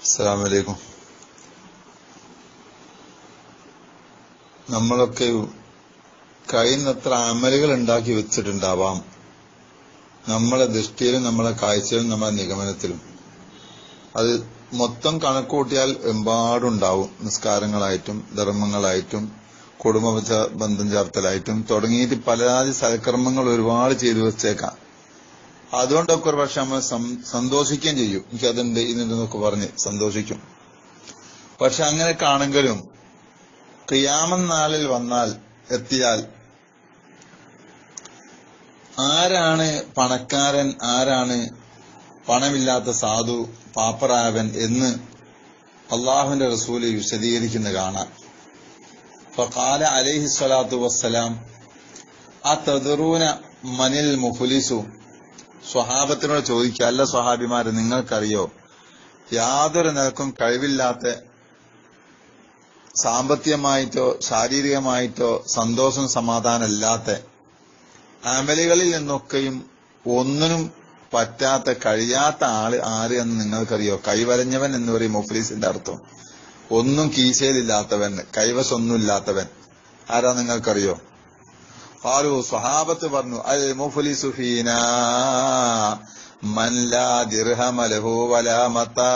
അസ്സലാമലൈക്കും നമ്മളൊക്കെ കഴിയുന്നത്ര അമലുകൾ ഉണ്ടാക്കി വെച്ചിട്ടുണ്ടാവാം നമ്മളെ ദൃഷ്ടിയിലും നമ്മളെ കാഴ്ചയിലും നമ്മളെ നിഗമനത്തിലും അത് മൊത്തം കണക്ക് കൂട്ടിയാൽ എമ്പാടുണ്ടാവും നിസ്കാരങ്ങളായിട്ടും ധർമ്മങ്ങളായിട്ടും കുടുംബ ച- ബന്ധം ചേർത്തലായിട്ടും തുടങ്ങിയിട്ട് പലജാതി സൽക്കർമ്മങ്ങൾ ഒരുപാട് ചെയ്തു വെച്ചേക്കാം അതുകൊണ്ടൊക്കെ ഒരു പക്ഷെ നമ്മൾ സം- സന്തോഷിക്കുകയും ചെയ്യും എനിക്കതുണ്ട് ഇതുണ്ടെന്നൊക്കെ പറഞ്ഞ് സന്തോഷിക്കും പക്ഷെ അങ്ങനെ കാണെങ്കിലും ക്രിയാമൻ നാളിൽ വന്നാൽ എത്തിയാൽ ആരാണ് പണക്കാരൻ ആരാണ് പണമില്ലാത്ത സാധു പാപ്പറായവൻ എന്ന് അള്ളാഹുവിന്റെ റസൂല് വിശദീകരിക്കുന്ന കാണാം ഫഖാല അലൈഹി സ്വലാത്തു വസ്സലാം ആ തദറൂന മനിൽ മുഫുലിസു സ്വഹാബത്തിനോട് ചോദിക്കുക അല്ല സ്വഹാബിമാര് നിങ്ങൾക്കറിയോ യാതൊരു നിലക്കും കഴിവില്ലാത്ത സാമ്പത്തികമായിട്ടോ ശാരീരികമായിട്ടോ സന്തോഷം സമാധാനമില്ലാത്ത അമലുകളിൽ നിന്നൊക്കെയും ഒന്നിനും പറ്റാത്ത കഴിയാത്ത ആള് ആര് എന്ന് നിങ്ങൾക്കറിയോ കൈവരഞ്ഞവൻ എന്ന് പറയും മുഫ്ലീസിന്റെ അർത്ഥം ഒന്നും കീശയിലില്ലാത്തവൻ കൈവശൊന്നും ഇല്ലാത്തവൻ ആരാ നിങ്ങൾക്കറിയോ ഖാലു സ്വഹാബത്ത് പറഞ്ഞു അൽ മുഫ്ലിസു ഫീനാ മൻ ലാ ദിർഹമ ലഹു വലാ മതാ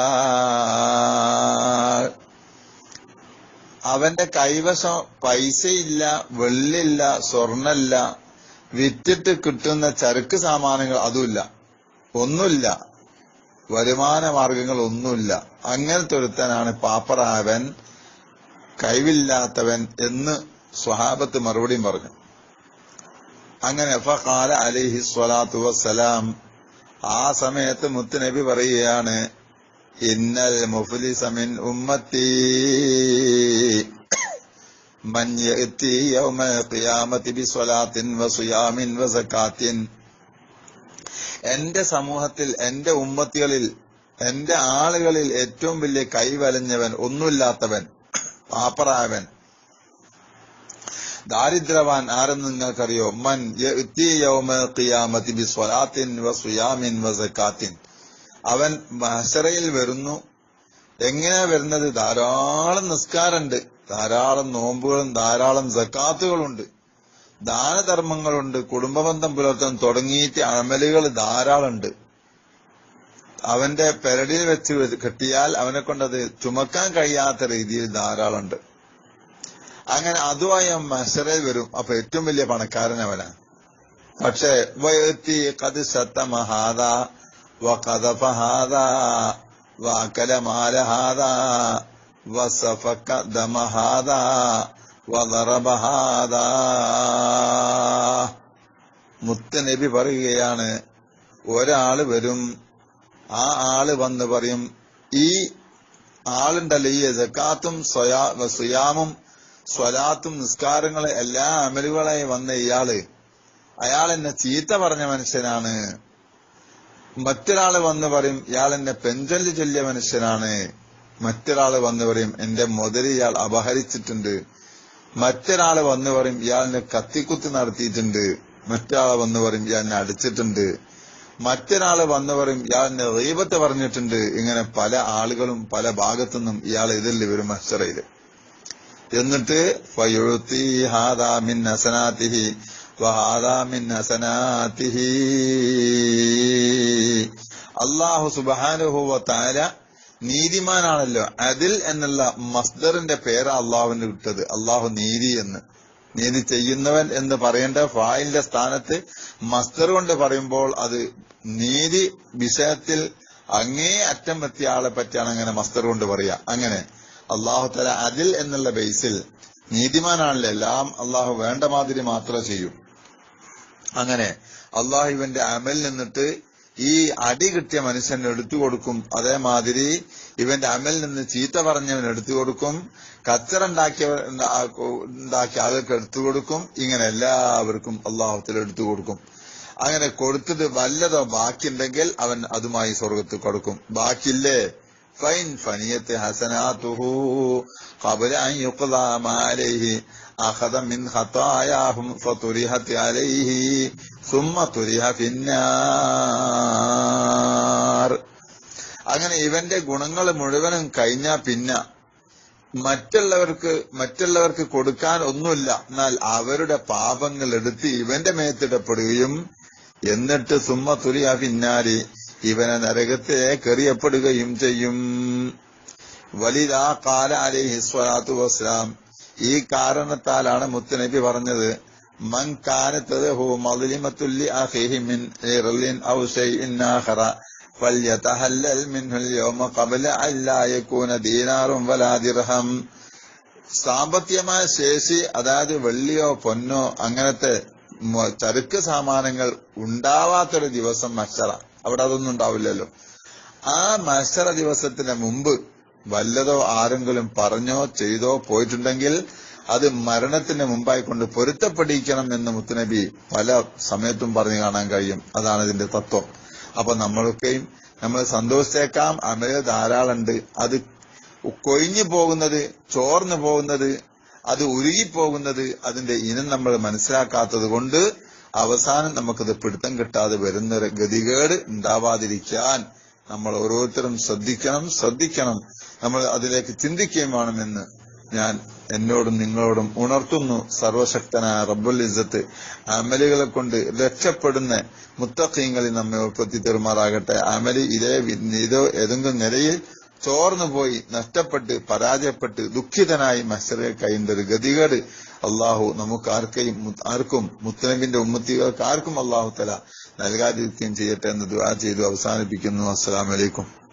അവന്റെ കൈവശം പൈസയില്ല വെള്ളില്ല സ്വർണ്ണല്ല വിറ്റിട്ട് കിട്ടുന്ന ചരക്ക് സാമാനങ്ങൾ അതുമില്ല ഒന്നുമില്ല വരുമാന മാർഗങ്ങൾ ഒന്നുമില്ല അങ്ങനത്തെ ഒരുത്തനാണ് പാപ്പറാവൻ കഴിവില്ലാത്തവൻ എന്ന് സ്വഹാബത്ത് മറുപടിയും പറഞ്ഞു അങ്ങനെ ഫഖാല അലൈഹി സ്വലാത്തു വസ്സലാം ആ സമയത്ത് മുത്തുനബി പറയുകയാണ് ഇന്നൽ മുഫ്ലിസ മിൻ ഉമ്മത്തി മൻ യഅതി യൗമൽ ഖിയാമത്തി ബിസ്വലാത്തിൻ വസിയാമിൻ വസകാത്തിൻ എന്റെ സമൂഹത്തിൽ എന്റെ ഉമ്മത്തികളിൽ എന്റെ ആളുകളിൽ ഏറ്റവും വലിയ കൈവലഞ്ഞവൻ ഒന്നുമില്ലാത്തവൻ പാപ്പറായവൻ ദാരിദ്ര്യവാൻ ആരെന്ന് നിങ്ങൾക്കറിയോ മൻ യഅതി യൗമൽ ഖിയാമത്തി ബിസ്വലാത്തിൻ വസിയാമിൻ വസകാത്തിൻ അവൻ മഹശറയിൽ വരുന്നു എങ്ങനെ വരുന്നത് ധാരാളം നിസ്കാരമുണ്ട് ധാരാളം നോമ്പുകളും ധാരാളം സക്കാത്തുകളുണ്ട് ദാനധർമ്മങ്ങളുണ്ട് കുടുംബബന്ധം പുലർത്താൻ തുടങ്ങിയിട്ട് അമലുകൾ ധാരാളമുണ്ട് അവന്റെ പെരടിയിൽ വെച്ച് കെട്ടിയാൽ അവനെ കൊണ്ടത് ചുമക്കാൻ കഴിയാത്ത രീതിയിൽ ധാരാളമുണ്ട് അങ്ങനെ അതുമായി അവൻ മഹശറയിൽ വരും അപ്പൊ ഏറ്റവും വലിയ പണക്കാരൻ അവനാ പക്ഷേ വയത്തി കത് സത്തമഹാദ وقذف هذا وأكل مال هذا وسفك دم هذا وضرب هذا മുത്തനബി പറയുകയാണ് ഒരാള് വരും ആ ആള് വന്ന് പറയും ഈ ആളുണ്ടല്ലോ ഈ ജക്കാത്തും സുയാമും സ്വലാത്തും നിസ്കാരങ്ങളെ എല്ലാ അമലുകളായി വന്ന ഇയാള് അയാൾ എന്നെ ചീത്ത പറഞ്ഞ മനുഷ്യനാണ് മറ്റൊരാള് വന്ന് പറയും ഇയാൾ എന്നെ പെഞ്ചൊല്ലി ചൊല്ലിയ മനുഷ്യനാണ് മറ്റൊരാള് വന്ന് പറയും എന്റെ മുതൽ ഇയാൾ അപഹരിച്ചിട്ടുണ്ട് മറ്റൊരാള് വന്ന് പറയും ഇയാളിനെ കത്തിക്കുത്തി നടത്തിയിട്ടുണ്ട് മറ്റൊരാള് വന്ന് പറയും ഇയാളിനെ അടിച്ചിട്ടുണ്ട് മറ്റൊരാള് വന്ന് പറയും ഇയാളിനെ റീബത്ത് പറഞ്ഞിട്ടുണ്ട് ഇങ്ങനെ പല ആളുകളും പല ഭാഗത്തുനിന്നും ഇയാൾ എതിരിൽ വരും മഷറയില് എന്നിട്ട് ഫയുഴുത്തി ഹാദാ മിൻ ഹസനാത്തിഹി വഹാദാ മിൻ ഹസനാത്തിഹി അള്ളാഹു സുബാനുഹുവ താര നീതിമാനാണല്ലോ അതിൽ എന്നുള്ള മസ്ദറിന്റെ പേര് അള്ളാഹുവിന് വിട്ടത് അള്ളാഹു നീതി എന്ന് നീതി ചെയ്യുന്നവൻ എന്ന് പറയേണ്ട ഫായിലിന്റെ സ്ഥാനത്ത് മസ്ദർ കൊണ്ട് പറയുമ്പോൾ അത് നീതി വിഷയത്തിൽ അങ്ങേ അറ്റം എത്തിയ ആളെ പറ്റിയാണ് അങ്ങനെ മസ്ദർ കൊണ്ട് പറയാ അങ്ങനെ അള്ളാഹു തല അതിൽ എന്നുള്ള ബേസിൽ നീതിമാനാണല്ലോ എല്ലാം അള്ളാഹു വേണ്ട മാതിരി മാത്രമേ ചെയ്യൂ അങ്ങനെ അള്ളാഹു ഇവന്റെ അമൽ നിന്നിട്ട് ഈ അടി കിട്ടിയ മനുഷ്യന് എടുത്തു കൊടുക്കും അതേമാതിരി ഇവന്റെ അമൽ നിന്ന് ചീത്ത പറഞ്ഞവൻ എടുത്തു കൊടുക്കും കച്ചറുണ്ടാക്കിയവർ ഉണ്ടാക്കിയ ആളുകൾക്ക് എടുത്തു കൊടുക്കും ഇങ്ങനെ എല്ലാവർക്കും അള്ളാഹുത്തിൽ എടുത്തു കൊടുക്കും അങ്ങനെ കൊടുത്തത് വല്ലതോ ബാക്കിയുണ്ടെങ്കിൽ അവൻ അതുമായി സ്വർഗത്തിൽ കൊടുക്കും ബാക്കിയില്ലേ ഫൈൻ ഫനിയത്ത് ഹസനാത്തുഹു قبل أن يقضى ما عليه أخذ من خطاياهم فطرحت عليه ثم طرح في النار അങ്ങനെ ഇവന്റെ ഗുണങ്ങൾ മുഴുവനും കഴിഞ്ഞാ പിന്നെ മറ്റുള്ളവർക്ക് മറ്റുള്ളവർക്ക് കൊടുക്കാൻ ഒന്നുമില്ല എന്നാൽ അവരുടെ പാപങ്ങൾ എടുത്ത് ഇവന്റെ മേത്തിടപ്പെടുകയും എന്നിട്ട് സുമ്മ തുലിയ പിന്നാലെ ഇവനെ നരകത്തിലേക്ക് എറിയപ്പെടുകയും ചെയ്യും വലിതാ കാല അലൈഹി സ്വലാത്തു വസ്സലാം ഈ കാരണത്താലാണ് മുത്തുനബി പറഞ്ഞത് മൻ കാനത്തത് മദ്ലിമത്തുല്ലി അഖീഹി മിൻ ഇർലിൻ ഔ ഷൈഇൻ ആഖറ فليتهلل منه اليوم قبل أن لا يكون دينار ولا درهم സാമ്പത്തികമായ ശേഷി അതായത് വെള്ളിയോ പൊന്നോ അങ്ങനത്തെ മ- ചരക്ക് സാമാനങ്ങൾ ഉണ്ടാവാത്തൊരു ദിവസം മത്സര അവിടെ അതൊന്നും ഉണ്ടാവില്ലല്ലോ ആ മത്സര ദിവസത്തിന് മുമ്പ് വല്ലതോ ആരെങ്കിലും പറഞ്ഞോ ചെയ്തോ പോയിട്ടുണ്ടെങ്കിൽ അത് മരണത്തിന് മുമ്പായി കൊണ്ട് പൊരുത്തപ്പെടിക്കണം എന്ന് മുത്തുനബി പല സമയത്തും പറഞ്ഞു കാണാൻ കഴിയും അതാണ് ഇതിന്റെ തത്വം അപ്പൊ നമ്മളൊക്കെയും നമ്മൾ സന്തോഷിച്ചേക്കാം അമല ധാരാളമുണ്ട് അത് കൊഴിഞ്ഞു പോകുന്നത് ചോർന്നു പോകുന്നത് അത് ഉരുകിപ്പോകുന്നത് അതിന്റെ ഇനം നമ്മൾ മനസ്സിലാക്കാത്തത് കൊണ്ട് അവസാനം നമുക്കത് പിടുത്തം കിട്ടാതെ വരുന്ന ഗതികേട് ഉണ്ടാവാതിരിക്കാൻ നമ്മൾ ഓരോരുത്തരും ശ്രദ്ധിക്കണം ശ്രദ്ധിക്കണം നമ്മൾ അതിലേക്ക് ചിന്തിക്കുകയും വേണമെന്ന് ഞാൻ എന്നോടും നിങ്ങളോടും ഉണർത്തുന്നു സർവശക്തനായ റബ്ബുൽ ഇസ്സത്ത് അമലുകളെ കൊണ്ട് രക്ഷപ്പെടുന്ന മുത്തഖീങ്ങളിൽ നമ്മെ ഉൾപ്പെടുത്തി തെരുമാറാകട്ടെ അമലി ഇതേ വി- ഇതോ ഏതെങ്കിലും നിലയിൽ ചോർന്നു പോയി നഷ്ടപ്പെട്ട് പരാജയപ്പെട്ട് ദുഃഖിതനായി മത്സര കൈൻ്റെ ഒരു ഗതികേട് അള്ളാഹു നമുക്ക് ആർക്കെയും മു- ആർക്കും മുത്തനബിന്റെ ഉമ്മത്തികൾക്ക് ആർക്കും അള്ളാഹു തല നൽകാതിരിക്കുകയും ചെയ്യട്ടെ എന്ന് ദുആ ചെയ്തു അവസാനിപ്പിക്കുന്നു അസ്സലാമലൈക്കും